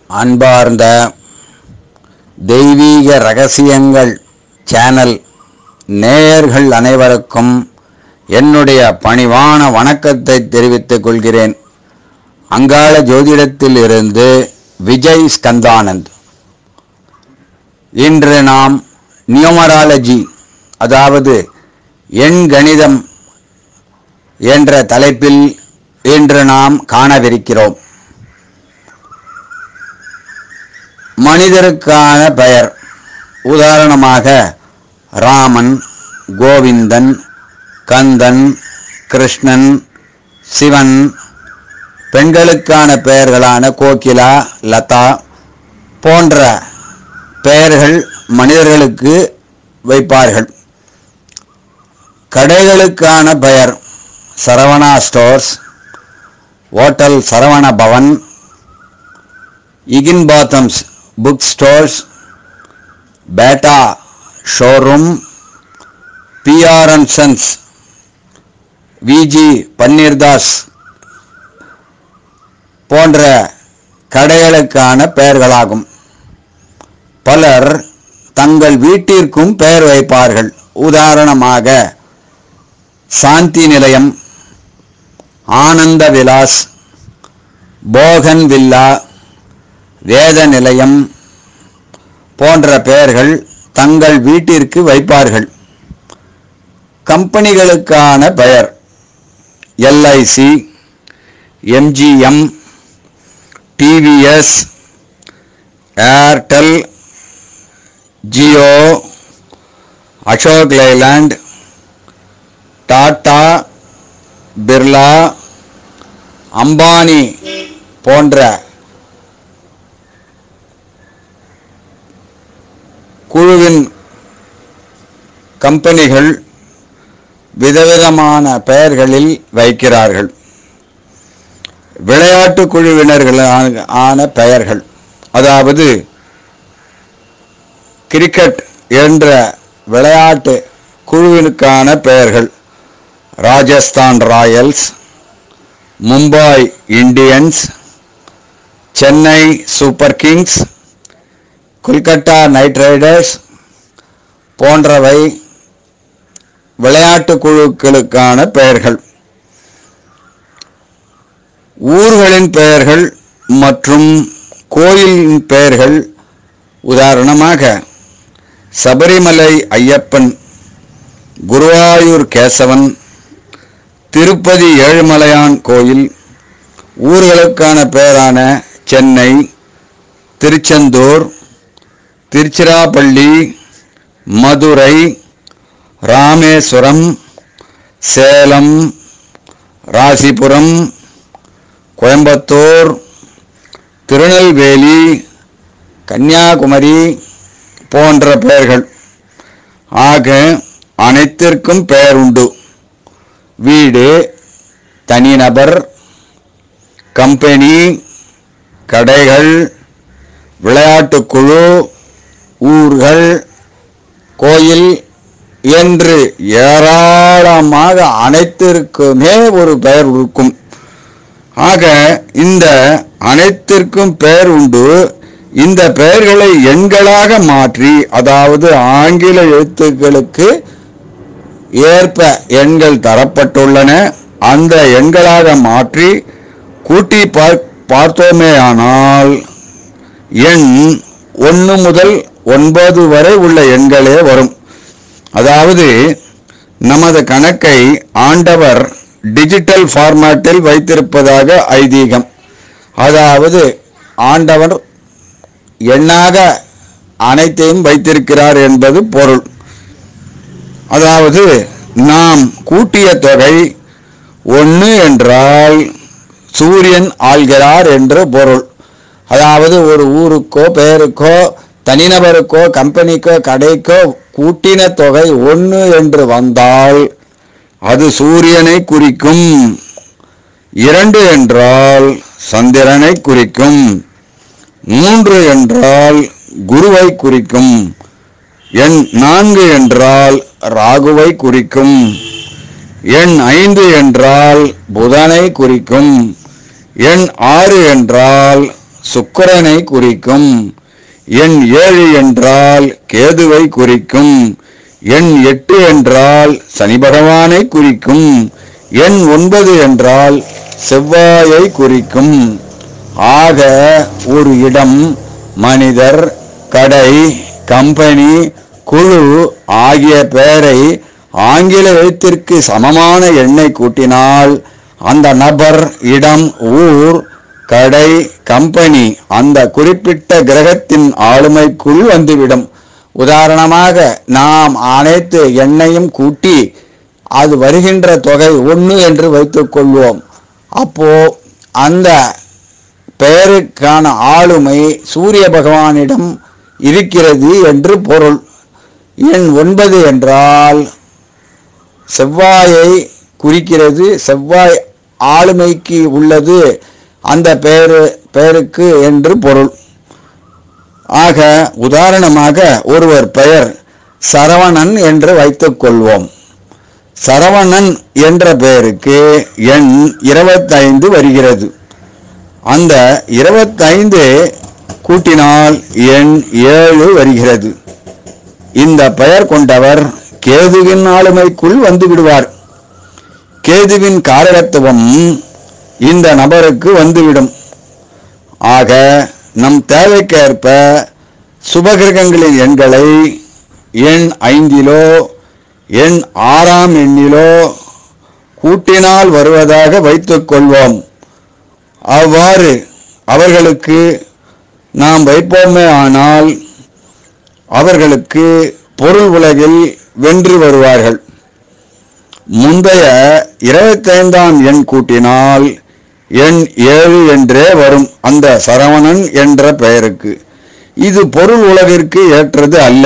அன்பார்ந்த தெய்வீக ரகசியங்கள் சேனல் நேயர்கள் அனைவருக்கும் என்னுடைய பணிவான வணக்கத்தை தெரிவித்துக் கொள்கிறேன் அங்காள ஜோதிடத்தில் இருந்து விஜய் ஸ்கந்தானந்த் இன்று நாம் நியூமராலஜி அதாவது எண் கணிதம் என்ற தலைப்பில் இன்று நாம் காணவிருக்கிறோம் மனிதருக்கான பெயர் உதாரணமாக ராமன் கோவிந்தன் கந்தன் கிருஷ்ணன் சிவன் பெண்களுக்கான பெயர்களான கோகிலா லதா போன்ற பெயர்கள் மனிதர்களுக்கு வைப்பார்கள் கடைகளுக்கான பெயர் Saravana stores hotel Saravana Bhavan Higginbothams book stores Bata showroom PR and sons VG Panneerdas போன்ற கடைகளுக்கான பெயர்களாகும் பலர் தங்கள் வீட்டிற்கும் பெயர் வைப்பார்கள் உதாரணமாக சாந்தி நிலையம் ஆனந்த விலாஸ் போகன் வில்லா வேத நிலையம் போன்ற பெயர்கள் தங்கள் வீட்டிற்கு வைப்பார்கள் கம்பெனிகளுக்கான பெயர் LIC MGM TVS Airtel Jio Ashok Leyland Tata Birla Ambani போன்ற குழுவின் கம்பெனிகள் விதவிதமான பெயர்களில் வைக்கிறார்கள் விளையாட்டு குழுவினர்களான ஆன பெயர்கள் அதாவது கிரிக்கெட் என்ற விளையாட்டு குழுவினுக்கான பெயர்கள் Rajasthan Royals Mumbai Indians Chennai Super Kings Kolkata Knight Riders போன்றவை விளையாட்டு குழுக்களுக்கான பெயர்கள் ஊர்களின் பெயர்கள் மற்றும் கோயிலின் பெயர்கள் உதாரணமாக சபரிமலை ஐயப்பன் குருவாயூர் கேசவன் திருப்பதி ஏழுமலையான் கோயில் ஊர்களுக்கான பெயரான சென்னை திருச்செந்தூர் திருச்சிராப்பள்ளி மதுரை ராமேஸ்வரம் சேலம் ராசிபுரம் கோயம்புத்தூர் திருநெல்வேலி கன்னியாகுமரி போன்ற பெயர்கள் ஆக அனைத்திற்கும் பெயர் உண்டு வீடு தனிநபர் கம்பெனி கடைகள் விளையாட்டுக் குழு ஊர்கள் கோயில் என்று ஏராளமாக அனைத்திற்குமே ஒரு பெயர் இருக்கும் ஆக இந்த அனைத்திற்கும் பெயர் உண்டு இந்த பெயர்களை எண்களாக மாற்றி அதாவது ஆங்கில எழுத்துக்களுக்கு ஏற்ப எண்கள் தரப்பட்டுள்ளன அந்த எண்களாக மாற்றி கூட்டி பார் பார்த்தோமேயானால் எண் ஒன்று முதல் ஒன்பது வரை உள்ள எண்களே வரும் அதாவது நமது கணக்கை ஆண்டவர் டிஜிட்டல் ஃபார்மேட்டில் வைத்திருப்பதாக ஐதீகம் அதாவது ஆண்டவர் எண்ணாக அனைத்தையும் வைத்திருக்கிறார் என்பது பொருள் அதாவது நாம் கூட்டிய தொகை ஒன்று என்றால் சூரியன் ஆள்கிறார் என்று பொருள் அதாவது ஒரு ஊருக்கோ பெயருக்கோ தனிநபருக்கோ கம்பெனிக்கோ கடைக்கோ கூட்டின தொகை ஒன்று என்று வந்தால் அது சூரியனை குறிக்கும் இரண்டு என்றால் சந்திரனை குறிக்கும் மூன்று என்றால் குருவை குறிக்கும் எண் நான்கு என்றால் ராகுவை குறிக்கும் எண் ஐந்து என்றால் புதனை குறிக்கும் எண் ஆறு என்றால் சுக்கிரனை குறிக்கும் எண் ஏழு என்றால் கேதுவை குறிக்கும் எண் எட்டு என்றால் சனி பகவானை குறிக்கும் எண் ஒன்பது என்றால் செவ்வாயை குறிக்கும் ஆக ஒரு இடம் மனிதர் கடை கம்பெனி குழு ஆகிய பெயரை ஆங்கில எழுத்திற்கு சமமான எண்ணை கூட்டினால் அந்த நபர் இடம் ஊர் கடை கம்பெனி அந்த குறிப்பிட்ட கிரகத்தின் ஆளுமைக்குள் வந்துவிடும் உதாரணமாக நாம் அனைத்து எண்ணையும் கூட்டி அது வருகின்ற தொகை ஒன்று என்று வைத்துக் கொள்வோம் அப்போ அந்த பெயருக்கான ஆளுமை சூரிய பகவானிடம் இருக்கிறது என்று பொருள் எண் ஒன்பது என்றால் செவ்வாயை குறிக்கிறது செவ்வாய் ஆளுமைக்கு உள்ளது அந்த பெயரு பெயருக்கு என்று பொருள் ஆக உதாரணமாக ஒருவர் பெயர் சரவணன் என்று வைத்துக் கொள்வோம் சரவணன் என்ற பெயருக்கு எண் இருபத்தைந்து வருகிறது அந்த இருபத்தைந்து கூட்டினால் எண் ஏழு வருகிறது இந்த பெயர் கொண்டவர் கேதுவின் ஆளுமைக்குள் வந்து விடுவார் கேதுவின் காரகத்துவம் இந்த நபருக்கு வந்துவிடும் ஆக நம் தேவைக்கேற்ப சுபகிரகங்களின் எண்களை எண் ஐந்திலோ எண் ஆறாம் எண்ணிலோ கூட்டினால் வருவதாக வைத்துக் கொள்வோம் அவ்வாறு அவர்களுக்கு நாம் வைப்போமே ஆனால் அவர்களுக்கு பொருள் உலகில் வென்று வருவார்கள் முந்தைய இருபத்தைந்தாம் எண் கூட்டினால் எண் ஏழு என்றே வரும் அந்த சரவணன் என்ற பெயருக்கு இது பொருள் உலகிற்கு ஏற்றது அல்ல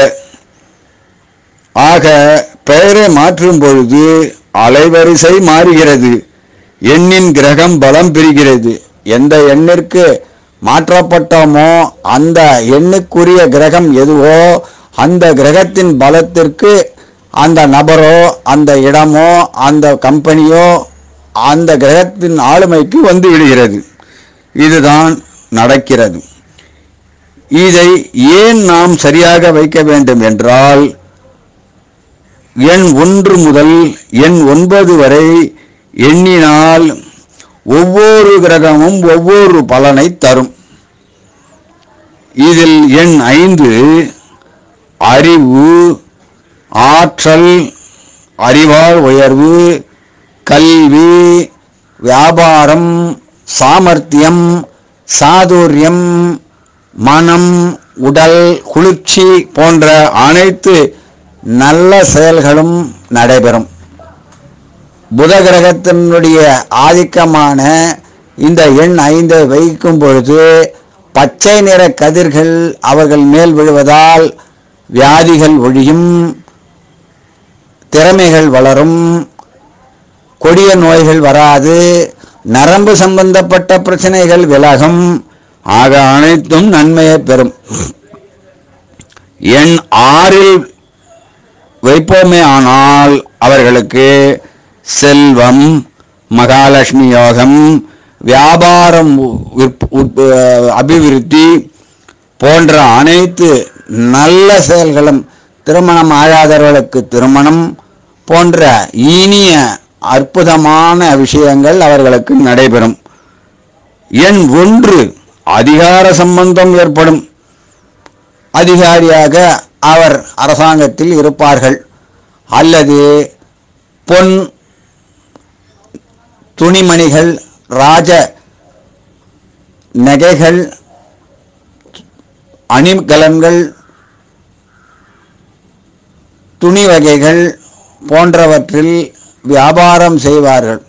ஆக பெயரை மாற்றும் பொழுது அலைவரிசை மாறுகிறது எண்ணின் கிரகம் பலம் பெறுகிறது எந்த எண்ணிற்கு மாற்றப்பட்டோமோ அந்த எண்ணுக்குரிய கிரகம் எதுவோ அந்த கிரகத்தின் பலத்திற்கு அந்த நபரோ அந்த இடமோ அந்த கம்பெனியோ அந்த கிரகத்தின் ஆளுமைக்கு வந்து விடுகிறது இதுதான் நடக்கிறது இதை ஏன் நாம் சரியாக வைக்க வேண்டும் என்றால் எண் ஒன்று முதல் எண் ஒன்பது வரை எண்ணினால் ஒவ்வொரு கிரகமும் ஒவ்வொரு பலனை தரும் இதில் எண் ஐந்து அறிவு ஆற்றல் அறிவால் உயர்வு கல்வி வியாபாரம் சாமர்த்தியம் சாதுரியம் மனம் உடல் குளிர்ச்சி போன்ற அனைத்து நல்ல செயல்களும் நடைபெறும் புத கிரகத்தினுடைய ஆதிக்கமான இந்த எண் ஐந்தை வைக்கும் பொழுது பச்சை நிற கதிர்கள் அவர்கள் மேல் விழுவதால் வியாதிகள் ஒழியும் திறமைகள் வளரும் கொடிய நோய்கள் வராது நரம்பு சம்பந்தப்பட்ட பிரச்சனைகள் விலகும் ஆக அனைத்தும் நன்மையை பெறும் எண் ஆறில் வைப்போமே ஆனால் அவர்களுக்கு செல்வம் மகாலட்சுமி யோகம் வியாபாரம் உற்- உற்- அபிவிருத்தி போன்ற அனைத்து நல்ல செயல்களும் திருமணம் ஆகாதவர்களுக்கு திருமணம் போன்ற இனிய அற்புதமான விஷயங்கள் அவர்களுக்கு நடைபெறும் எண் ஒன்று அதிகார சம்பந்தம் ஏற்படும் அதிகாரியாக அவர் அரசாங்கத்தில் இருப்பார்கள் அல்லது பொன் துணிமணிகள் ராஜ நகைகள் அணிகலன்கள் துணி வகைகள் போன்றவற்றில் வியாபாரம் செய்வார்கள்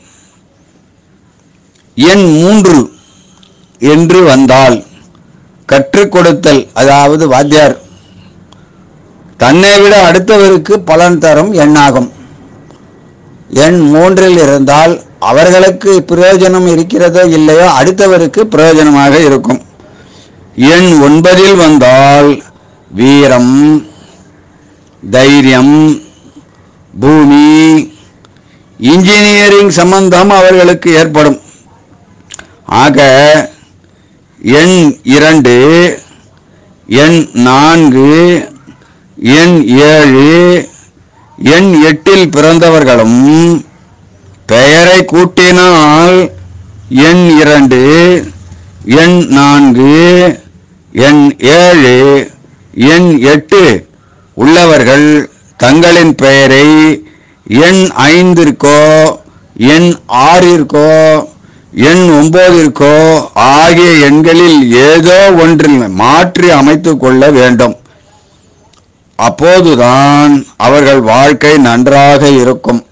எண் மூன்று என்று வந்தால் கற்றுக் கொடுத்தல் அதாவது வாத்தியார் தன்னை விட அடுத்தவருக்கு பலன் தரும் எண்ணாகும் எண் மூன்றில் இருந்தால் அவர்களுக்கு பிரயோஜனம் இருக்கிறதோ இல்லையோ அடுத்தவருக்கு பிரயோஜனமாக இருக்கும் எண் ஒன்பதில் வந்தால் வீரம் தைரியம் பூமி இன்ஜினியரிங் சம்பந்தம் அவர்களுக்கு ஏற்படும் ஆக எண் இரண்டு எண் நான்கு எண் ஏழு எண் எட்டில் பிறந்தவர்களும் பெயரை கூட்டினால் எண் இரண்டு எண் நான்கு எண் ஏழு எண் எட்டு உள்ளவர்கள் தங்களின் பெயரை எண் ஐந்திற்கோ எண் ஆறிற்கோ எண் ஒன்பதிற்கோ ஆகிய எண்களில் ஏதோ ஒன்றில் மாற்றி அமைத்துக் கொள்ள வேண்டும் அப்போதுதான் அவர்கள் வாழ்க்கை நன்றாக இருக்கும்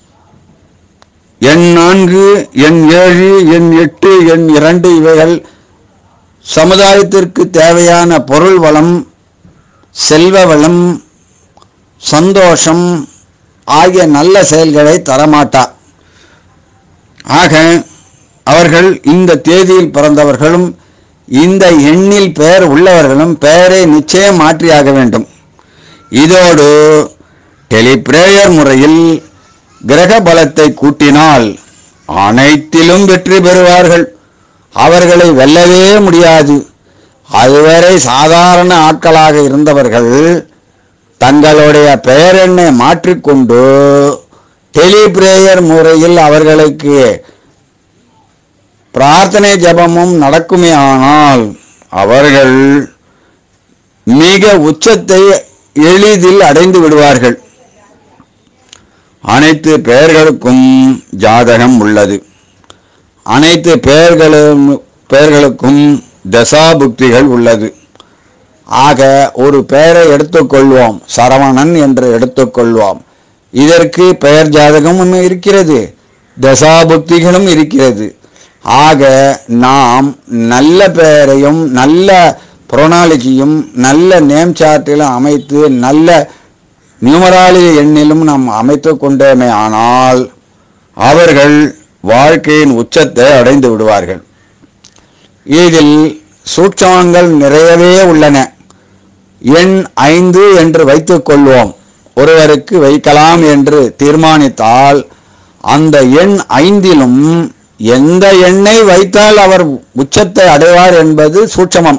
எண் நான்கு எண் ஏழு எண் எட்டு எண் இரண்டு இவைகள் சமுதாயத்திற்கு தேவையான பொருள் வளம் செல்வ வளம் சந்தோஷம் ஆகிய நல்ல செயல்களை தரமாட்டா ஆக அவர்கள் இந்த தேதியில் பிறந்தவர்களும் இந்த எண்ணில் பெயர் உள்ளவர்களும் பெயரை நிச்சயம் மாற்றியாக வேண்டும் இதோடு டெலிபிரேயர் முறையில் கிரக பலத்தை கூட்டினால் அனைத்திலும் வெற்றி பெறுவார்கள் அவர்களை வெல்லவே முடியாது அதுவரை சாதாரண ஆட்களாக இருந்தவர்கள் தங்களுடைய பெயரெண்ணை மாற்றிக்கொண்டு டெலிபிரேயர் முறையில் அவர்களுக்கு பிரார்த்தனை ஜெபமும் நடக்குமே ஆனால் அவர்கள் மிக உச்சத்தை எளிதில் அடைந்து விடுவார்கள் அனைத்து பெயர்களுக்கும் ஜாதகம் உள்ளது அனைத்து பெயர்களும் பெயர்களுக்கும் தசாபுக்திகள் உள்ளது ஆக ஒரு பெயரை எடுத்துக்கொள்வோம் சரவணன் என்று எடுத்துக்கொள்வோம் இதற்கு பெயர் ஜாதகமும் இருக்கிறது தசாபுக்திகளும் இருக்கிறது ஆக நாம் நல்ல பெயரையும் நல்ல புரோனாலஜியும் நல்ல நேம் சார்ட்டிலும் அமைத்து நல்ல நியூமராலி எண்ணிலும் நாம் அமைத்து கொண்டோமே ஆனால் அவர்கள் வாழ்க்கையின் உச்சத்தை அடைந்து விடுவார்கள் இதில் சூட்சமங்கள் நிறையவே உள்ளன எண் ஐந்து என்று வைத்துக் கொள்வோம் ஒருவருக்கு வைக்கலாம் என்று தீர்மானித்தால் அந்த எண் ஐந்திலும் எந்த எண்ணை வைத்தால் அவர் உச்சத்தை அடைவார் என்பது சூட்சமம்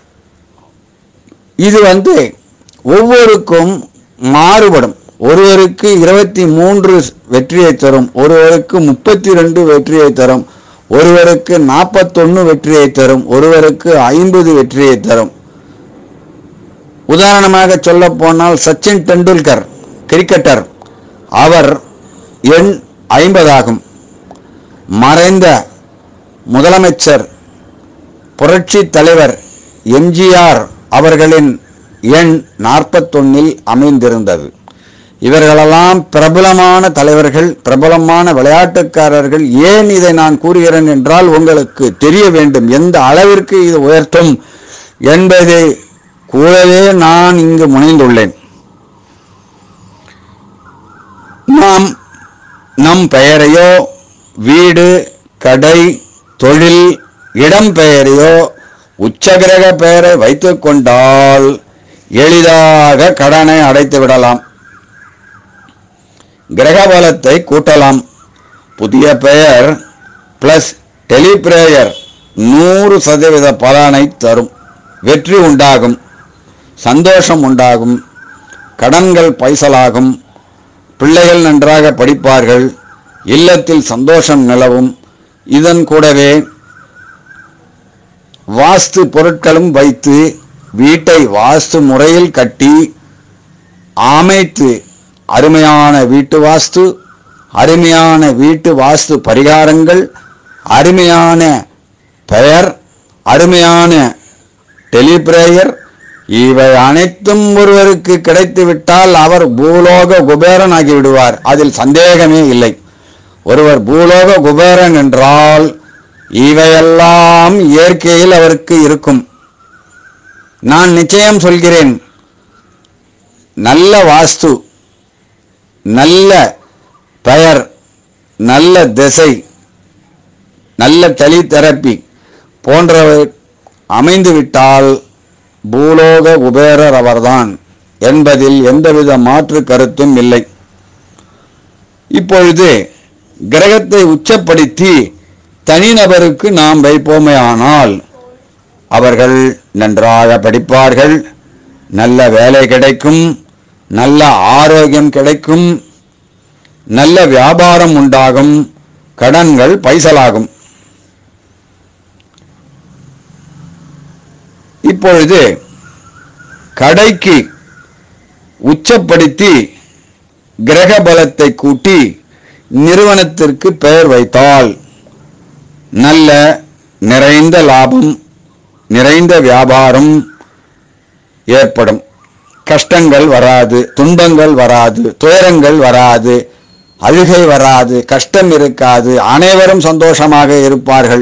இது வந்து ஒவ்வொருக்கும் மாறுபடும் ஒருவருக்கு இருபத்தி மூன்று வெற்றியை தரும் ஒருவருக்கு முப்பத்தி ரெண்டு வெற்றியை தரும் ஒருவருக்கு நாற்பத்தொன்று வெற்றியை தரும் ஒருவருக்கு ஐம்பது வெற்றியை தரும் உதாரணமாக சொல்ல போனால் சச்சின் டெண்டுல்கர் கிரிக்கெட்டர் அவர் எண் ஐம்பதாகும் மறைந்த முதலமைச்சர் புரட்சி தலைவர் எம்ஜிஆர் அவர்களின் எண் நாற்பத்தொன்னில் அமைந்திருந்தது இவர்களெல்லாம் பிரபலமான தலைவர்கள் பிரபலமான விளையாட்டுக்காரர்கள் ஏன் இதை நான் கூறுகிறேன் என்றால் உங்களுக்கு தெரிய வேண்டும் எந்த அளவிற்கு இது உயர்த்தும் என்பதை கூறவே நான் இங்கு முனைந்துள்ளேன் நாம் நம் பெயரையோ வீடு கடை தொழில் இடம் பெயரையோ உச்சகிரக பெயரை வைத்துக் கொண்டால் எளிதாக கடனை அடைத்து விடலாம் கிரகபலத்தை கூட்டலாம் புதிய பெயர் பிளஸ் டெலிபிரேயர் நூறு சதவீத பலனை தரும் வெற்றி உண்டாகும் சந்தோஷம் உண்டாகும் கடன்கள் பைசலாகும் பிள்ளைகள் நன்றாக படிப்பார்கள் இல்லத்தில் சந்தோஷம் நிலவும் இதன் கூடவே வாஸ்து பொருட்களும் வைத்து வீட்டை வாஸ்து முறையில் கட்டி அமைத்து அருமையான வீட்டு வாஸ்து அருமையான வீட்டு வாஸ்து பரிகாரங்கள் அருமையான பெயர் அருமையான டெலிபிரேயர் இவை அனைத்தும் ஒருவருக்கு கிடைத்துவிட்டால் அவர் பூலோக குபேரன் ஆகி விடுவார் அதில் சந்தேகமே இல்லை ஒருவர் பூலோக குபேரன் என்றால் இவையெல்லாம் இயற்கையில் அவருக்கு இருக்கும் நான் நிச்சயம் சொல்கிறேன் நல்ல வாஸ்து நல்ல பெயர் நல்ல திசை நல்ல டெலிதெரப்பி போன்றவை அமைந்துவிட்டால் பூலோக குபேரர் அவர்தான் என்பதில் எந்தவித மாற்று கருத்தும் இல்லை இப்பொழுது கிரகத்தை உச்சப்படுத்தி தனிநபருக்கு நாம் வைப்போமே ஆனால் அவர்கள் நன்றாக படிப்பார்கள் நல்ல வேலை கிடைக்கும் நல்ல ஆரோக்கியம் கிடைக்கும் நல்ல வியாபாரம் உண்டாகும் கடன்கள் பைசலாகும் இப்பொழுது கடைக்கு உச்சப்படுத்தி கிரக பலத்தை கூட்டி நிறுவனத்திற்கு பெயர் வைத்தால் நல்ல நிறைந்த லாபம் நிறைந்த வியாபாரம் ஏற்படும் கஷ்டங்கள் வராது துன்பங்கள் வராது துயரங்கள் வராது அழுகை வராது கஷ்டம் இருக்காது அனைவரும் சந்தோஷமாக இருப்பார்கள்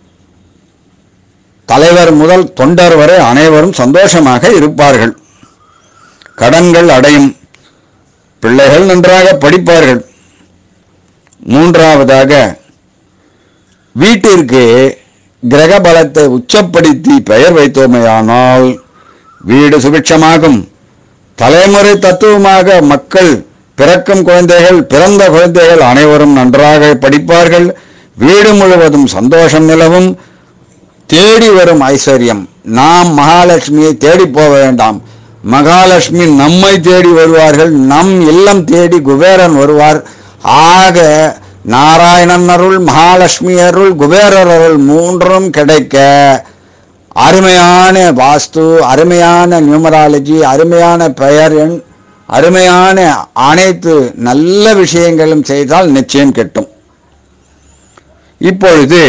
தலைவர் முதல் தொண்டர் வரை அனைவரும் சந்தோஷமாக இருப்பார்கள் கடன்கள் அடையும் பிள்ளைகள் நன்றாக படிப்பார்கள் மூன்றாவதாக வீட்டிற்கு கிரக பலத்தை உச்சப்படுத்தி பெயர் வைத்தோமேயானால் வீடு சுபிட்சமாகும் தலைமுறை தத்துவமாக மக்கள் பிறக்கும் குழந்தைகள் பிறந்த குழந்தைகள் அனைவரும் நன்றாக படிப்பார்கள் வீடு முழுவதும் சந்தோஷம் நிலவும் தேடி வரும் ஐஸ்வர்யம் நாம் மகாலட்சுமியை தேடி போக வேண்டாம் மகாலட்சுமி நம்மை தேடி வருவார்கள் நம் இல்லம் தேடி குபேரன் வருவார் ஆக நாராயணன் அருள் மகாலட்சுமி அருள் குபேரர் அருள் மூன்றும் கிடைக்க அருமையான வாஸ்து அருமையான நியூமராலஜி அருமையான பெயர் எண் அருமையான அனைத்து நல்ல விஷயங்களும் செய்தால் நிச்சயம் கிட்டும் இப்பொழுது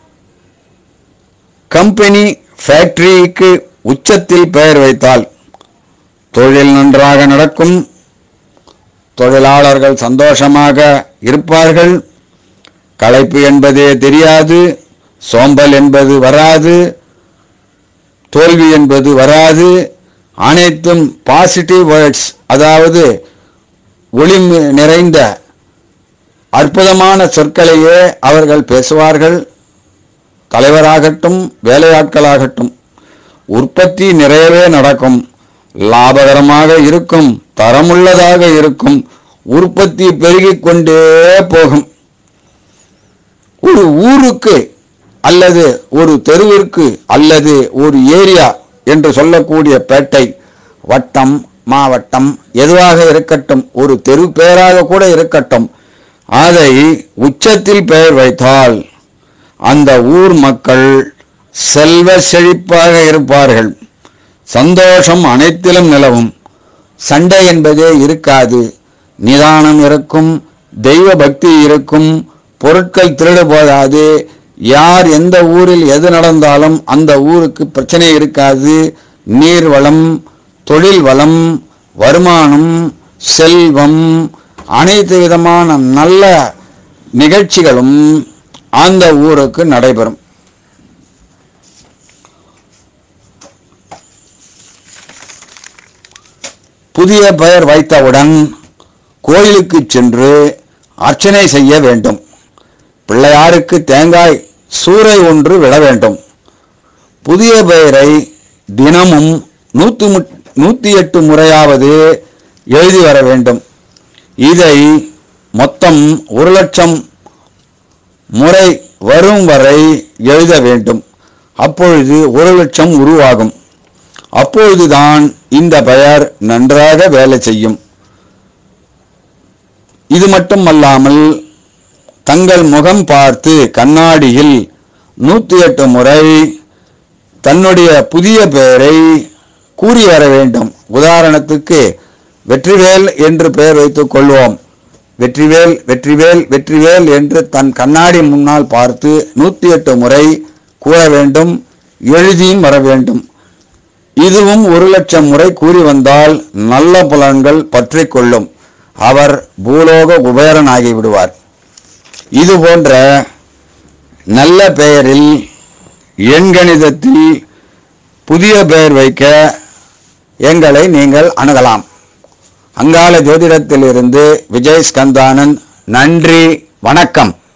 கம்பெனி ஃபேக்டரிக்கு உச்சத்தில் பெயர் வைத்தால் தொழில் நன்றாக நடக்கும் தொழிலாளர்கள் சந்தோஷமாக இருப்பார்கள் களைப்பு என்பதே தெரியாது சோம்பல் என்பது வராது தோல்வி என்பது வராது அனைத்தும் பாசிட்டிவ் வேர்ட்ஸ் அதாவது ஒளி நிறைந்த அற்புதமான சொற்களையே அவர்கள் பேசுவார்கள் தலைவராகட்டும் வேலையாட்களாகட்டும் உற்பத்தி நிறையவே நடக்கும் லாபகரமாக இருக்கும் தரமுள்ளதாக இருக்கும் உற்பத்தி பெருகிக் கொண்டே போகும் ஒரு ஊருக்கு அல்லது ஒரு தெருவிற்கு அல்லது ஒரு ஏரியா என்று சொல்லக்கூடிய பேட்டை வட்டம் மாவட்டம் எதுவாக இருக்கட்டும் ஒரு தெரு பெயராக கூட இருக்கட்டும் அதை உச்சத்தில் பெயர் வைத்தால் அந்த ஊர் மக்கள் செல்வ செழிப்பாக இருப்பார்கள் சந்தோஷம் அனைத்திலும் நிலவும் சண்டை என்பதே இருக்காது நிதானம் இருக்கும் தெய்வ பக்தி இருக்கும் பொருட்கள் திருடு போகாது யார் எந்த ஊரில் எது நடந்தாலும் அந்த ஊருக்கு பிரச்சனை இருக்காது நீர் வளம் தொழில் வளம் வருமானம் செல்வம் அனைத்து விதமான நல்ல நிகழ்ச்சிகளும் அந்த ஊருக்கு நடைபெறும் புதிய பெயர் வைத்தவுடன் கோயிலுக்கு சென்று அர்ச்சனை செய்ய வேண்டும் பிள்ளையாருக்கு தேங்காய் சூறை ஒன்று விட வேண்டும் புதிய பெயரை தினமும் நூத்து மு- நூத்தி எட்டு முறையாவது எழுதி வர வேண்டும் இதை மொத்தம் ஒரு லட்சம் முறை வரும் வரை எழுத வேண்டும் அப்பொழுது ஒரு லட்சம் உருவாகும் அப்பொழுதுதான் இந்த பெயர் நன்றாக வேலை செய்யும் இது மட்டுமல்லாமல் தங்கள் முகம் பார்த்து கண்ணாடியில் நூற்றி எட்டு முறை தன்னுடைய புதிய பெயரை கூறி வர வேண்டும் உதாரணத்துக்கு வெற்றிவேல் என்று பெயர் வைத்துக் கொள்வோம் வெற்றிவேல் வெற்றிவேல் வெற்றிவேல் என்று தன் கண்ணாடி முன்னால் பார்த்து நூற்றி எட்டு முறை கூற வேண்டும் எழுதியும் வர வேண்டும் இதுவும் ஒரு லட்சம் முறை கூறி வந்தால் நல்ல புலன்கள் பற்றிக் கொள்ளும் அவர் பூலோக குபேரன் ஆகி விடுவார் இது போன்ற நல்ல பெயரில் எண்கணிதத்தில் புதிய பெயர் வைக்க எங்களை நீங்கள் அணுகலாம் அங்காள ஜோதிடத்திலிருந்து விஜய் ஸ்கந்தானந்த் நன்றி வணக்கம்